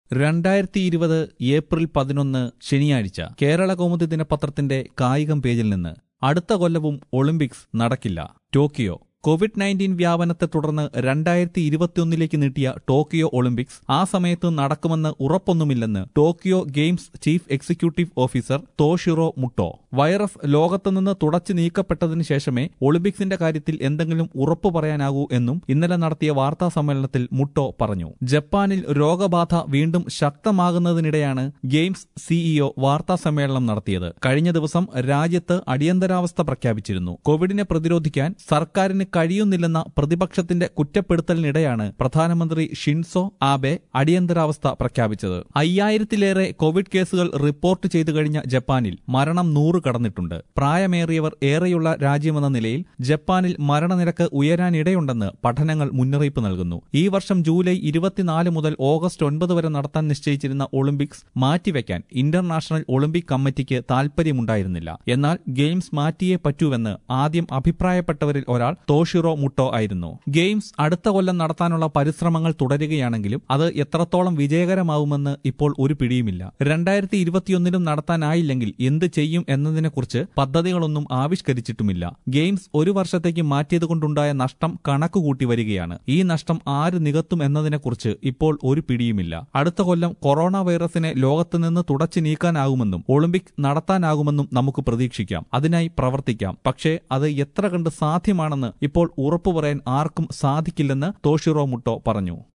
രണ്ടായിരത്തി ഇരുപത് ഏപ്രിൽ പതിനൊന്ന് ശനിയാഴ്ച കേരള കൗമുദി ദിനപത്രത്തിന്റെ കായികം പേജിൽ നിന്ന് അടുത്ത കൊല്ലവും ഒളിമ്പിക്സ് നടക്കില്ല ടോക്കിയോ കോവിഡ് നയൻറ്റീൻ വ്യാപനത്തെ തുടർന്ന് രണ്ടായിരത്തി ഇരുപത്തിയൊന്നിലേക്ക് നീട്ടിയ ടോക്കിയോ ഒളിമ്പിക്സ് ആ സമയത്ത് നടക്കുമെന്ന് ഉറപ്പൊന്നുമില്ലെന്ന് Tokyo games chief executive officer Toshiro Muto virus ലോകത്തുനിന്ന് തുടച്ചു നീക്കപ്പെട്ടതിന് ശേഷമേ ഒളിമ്പിക്സിന്റെ കാര്യത്തിൽ എന്തെങ്കിലും ഉറപ്പു പറയാനാകൂ എന്നും ഇന്നലെ നടത്തിയ വാർത്താ സമ്മേളനത്തിൽ മുട്ടോ പറഞ്ഞു ജപ്പാനിൽ രോഗബാധ വീണ്ടും ശക്തമാകുന്നതിനിടെയാണ് ഗെയിംസ് സിഇഒ വാർത്താ സമ്മേളനം നടത്തിയത് കഴിഞ്ഞ ദിവസം രാജ്യത്ത് അടിയന്തരാവസ്ഥ പ്രഖ്യാപിച്ചിരുന്നു കോവിഡിനെ പ്രതിരോധിക്കാൻ സർക്കാരിന് കഴിയുന്നില്ലെന്ന പ്രതിപക്ഷത്തിന്റെ കുറ്റപ്പെടുത്തലിനിടെയാണ് പ്രധാനമന്ത്രി ഷിൻസോ ആബെ അടിയന്തരാവസ്ഥ പ്രഖ്യാപിച്ചത് അയ്യായിരത്തിലേറെ കോവിഡ് കേസുകൾ റിപ്പോർട്ട് ചെയ്തു കഴിഞ്ഞ ജപ്പാനിൽ മരണം നൂറ് കടന്നിട്ടുണ്ട് പ്രായമേറിയവർ ഏറെയുള്ള രാജ്യമെന്ന നിലയിൽ ജപ്പാനിൽ മരണനിരക്ക് ഉയരാനിടയുണ്ടെന്ന് പഠനങ്ങൾ മുന്നറിയിപ്പ് നൽകുന്നു ഈ വർഷം ജൂലൈ ഇരുപത്തിനാല് മുതൽ ഓഗസ്റ്റ് ഒൻപത് വരെ നടത്താൻ നിശ്ചയിച്ചിരുന്ന ഒളിമ്പിക്സ് മാറ്റിവെക്കാൻ ഇന്റർനാഷണൽ ഒളിമ്പിക് കമ്മിറ്റിക്ക് താൽപര്യമുണ്ടായിരുന്നില്ല എന്നാൽ ഗെയിംസ് മാറ്റിയേ പറ്റൂവെന്ന് ആദ്യം അഭിപ്രായപ്പെട്ടവരിൽ ഒരാൾ തോഷിറോ മുട്ടോ ആയിരുന്നു ഗെയിംസ് അടുത്ത കൊല്ലം നടത്താനുള്ള പരിശ്രമങ്ങൾ തുടരുകയാണെങ്കിലും അത് എത്രത്തോളം വിജയകരമാവുമെന്ന് ഇപ്പോൾ ഒരു പിടിയുമില്ല രണ്ടായിരത്തി ഇരുപത്തിയൊന്നിലും നടത്താനായില്ലെങ്കിൽ എന്ത് ചെയ്യും എന്നതിനെക്കുറിച്ച് പദ്ധതികളൊന്നും ആവിഷ്കരിച്ചിട്ടുമില്ല ഗെയിംസ് ഒരു വർഷത്തേക്ക് മാറ്റിയതുകൊണ്ടുണ്ടായ നഷ്ടം കണക്കുകൂട്ടി വരികയാണ് ഈ നഷ്ടം ആര് നികത്തും എന്നതിനെക്കുറിച്ച് ഇപ്പോൾ ഒരു പിടിയുമില്ല അടുത്ത കൊല്ലം കൊറോണ വൈറസിനെ ലോകത്തുനിന്ന് തുടച്ചു നീക്കാനാകുമെന്നും ഒളിമ്പിക് നടത്താനാകുമെന്നും നമുക്ക് പ്രതീക്ഷിക്കാം അതിനായി പ്രവർത്തിക്കാം പക്ഷേ അത് എത്ര കണ്ട് സാധ്യമാണെന്ന് ഇപ്പോൾ ഉറപ്പു പറയാൻ ആർക്കും സാധിക്കില്ലെന്ന് തോഷിറോ മുട്ടോ പറഞ്ഞു